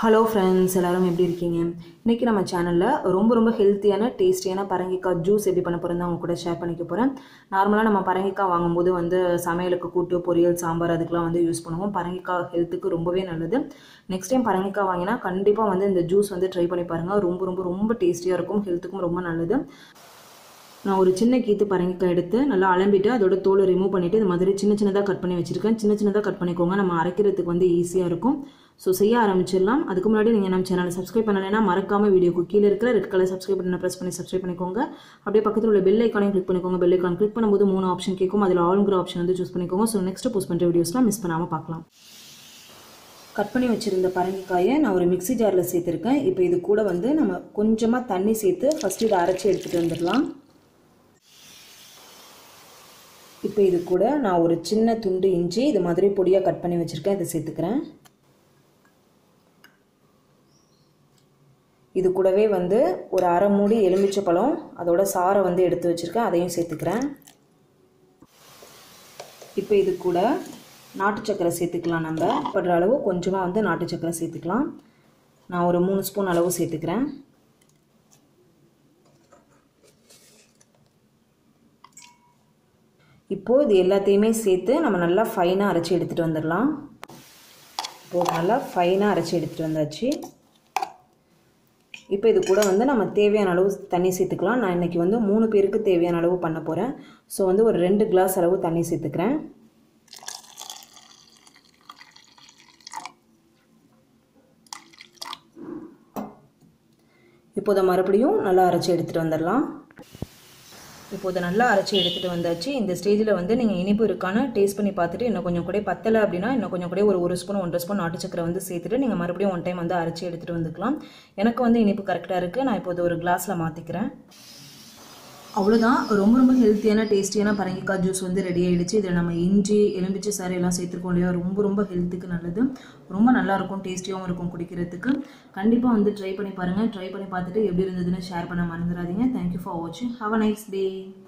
hello friends எல்லாரும் எப்படி இருக்கீங்க இன்றைக்கி நம்ம சேனலில் ரொம்ப ரொம்ப ஹெல்த்தியான டேஸ்டியான பரங்கிக்காய் ஜூஸ் எப்படி பண்ண போகிறேன் அவங்க கூட ஷேர் பண்ணிக்க போகிறேன் நார்மலாக நம்ம பரங்கிக்காய் வாங்கும்போது வந்து சமையலுக்கு கூட்டு பொரியல் சாம்பார் அதுக்கெலாம் வந்து யூஸ் பண்ணுவோம் பரங்கிக்காய் ஹெல்த்துக்கு ரொம்பவே நல்லது நெக்ஸ்ட் டைம் பரங்கிக்காய் வாங்கினா கண்டிப்பாக வந்து இந்த ஜூஸ் வந்து ட்ரை பண்ணி பாருங்கள் ரொம்ப ரொம்ப ரொம்ப டேஸ்டியாக இருக்கும் ஹெல்த்துக்கும் ரொம்ப நல்லது நான் ஒரு சின்ன கீத்து பரங்கிக்காய் எடுத்து நல்லா அலம்பிட்டு அதோட தோலை ரிமூவ் பண்ணிவிட்டு இது மாதிரி சின்ன சின்னதாக கட் பண்ணி வச்சுருக்கேன் சின்ன சின்னதாக கட் பண்ணிக்கோங்க நம்ம அரைக்கிறதுக்கு வந்து ஈஸியாக இருக்கும் ஸோ செய்ய ஆரம்பிச்சிடலாம் அதுக்கு முன்னாடி நீங்கள் நம்ம சேனலை சப்ஸ்கிரைப் பண்ணலைன்னா மறக்காமல் வீடியோக்கு கீழே இருக்கிற ரெட் கலர் சப்ஸ்கிரைப் பண்ண ப்ரெஸ் பண்ணி சப்ஸ்கிரைப் பண்ணிக்கோங்க அப்படியே பக்கத்தில் உள்ள பெல் ஐக்கானையும் கிளிக் பண்ணிக்கோங்க பெல் ஐக்கான் கிளிக் பண்ணும்போது மூணு ஆப்ஷன் கேட்கும் அதில் ஆளுங்கிற ஆப்ஷன் வந்து சூஸ் பண்ணிக்கோங்க ஸோ நெக்ஸ்ட் போஸ்ட் பண்ணுற வீடியோஸ்லாம் மிஸ் பண்ணாமல் பார்க்கலாம் கட் பண்ணி வச்சுருந்த பரங்கிக்காயை நான் ஒரு மிக்ஸி ஜாரில் சேர்த்துருக்கேன் இப்போ இது கூட வந்து நம்ம கொஞ்சமாக தண்ணி சேர்த்து ஃபஸ்ட்டு இதை அரைச்சி எடுத்துகிட்டு வந்துடலாம் இப்போ இது கூட நான் ஒரு சின்ன துண்டு இஞ்சி இது மாதிரி பொடியாக கட் பண்ணி வச்சுருக்கேன் இதை சேர்த்துக்கிறேன் இது கூடவே வந்து ஒரு அரை மூடி எலுமிச்சை பழம் அதோட சாரை வந்து எடுத்து வச்சுருக்கேன் அதையும் சேர்த்துக்கிறேன் இப்போ இது கூட நாட்டு சக்கரை சேர்த்துக்கலாம் நம்ம படுற அளவு கொஞ்சமாக வந்து நாட்டு சக்கரை சேர்த்துக்கலாம் நான் ஒரு மூணு ஸ்பூன் அளவு சேர்த்துக்கிறேன் இப்போது இது எல்லாத்தையுமே சேர்த்து நம்ம நல்லா ஃபைனாக அரைச்சி எடுத்துகிட்டு வந்துடலாம் இப்போது நல்லா ஃபைனாக அரைச்சி எடுத்துகிட்டு வந்தாச்சு இப்போ இது கூட வந்து நம்ம தேவையான அளவு தண்ணி சேர்த்துக்கலாம் நான் இன்றைக்கி வந்து மூணு பேருக்கு தேவையான அளவு பண்ண போகிறேன் ஸோ வந்து ஒரு ரெண்டு கிளாஸ் அளவு தண்ணி சேர்த்துக்கிறேன் இப்போதை மறுபடியும் நல்லா அரைச்சி எடுத்துகிட்டு வந்துடலாம் இப்போ இதை நல்லா அரைச்சி எடுத்துகிட்டு வந்தாச்சு இந்த ஸ்டேஜில் வந்து நீங்கள் இனிப்பு இருக்கான்னு டேஸ்ட் பண்ணி பார்த்துட்டு இன்னும் கொஞ்சம் கூட பத்தலை அப்படின்னா இன்னும் கொஞ்சம் கூட ஒரு ஒரு ஸ்பூன் ஒன்றரை ஸ்பூன் நாட்டு சக்கரை வந்து சேர்த்துட்டு நீங்கள் மறுபடியும் ஒன் டைம் வந்து அரைச்சி எடுத்துகிட்டு வந்துக்கலாம் எனக்கு வந்து இனிப்பு கரெக்டாக இருக்குது நான் இப்போ ஒரு கிளாஸில் மாற்றிக்கிறேன் அவ்வளோதான் ரொம்ப ரொம்ப ஹெல்த்தியான டேஸ்டியான பரங்கிக்காய் ஜூஸ் வந்து ரெடி ஆகிடுச்சு இதில் நம்ம இஞ்சி எலும்பிச்சை சாறு எல்லாம் சேர்த்துருக்கோம் இல்லையா ரொம்ப ரொம்ப ஹெல்த்துக்கு நல்லது ரொம்ப நல்லாயிருக்கும் டேஸ்டியாகவும் இருக்கும் குடிக்கிறதுக்கு கண்டிப்பாக வந்து ட்ரை பண்ணி பாருங்கள் ட்ரை பண்ணி பார்த்துட்டு எப்படி இருந்ததுன்னு ஷேர் பண்ண மறந்துடாதீங்க தேங்க்யூ ஃபார் வாட்சிங் ஹாவ் அ நைஸ் டே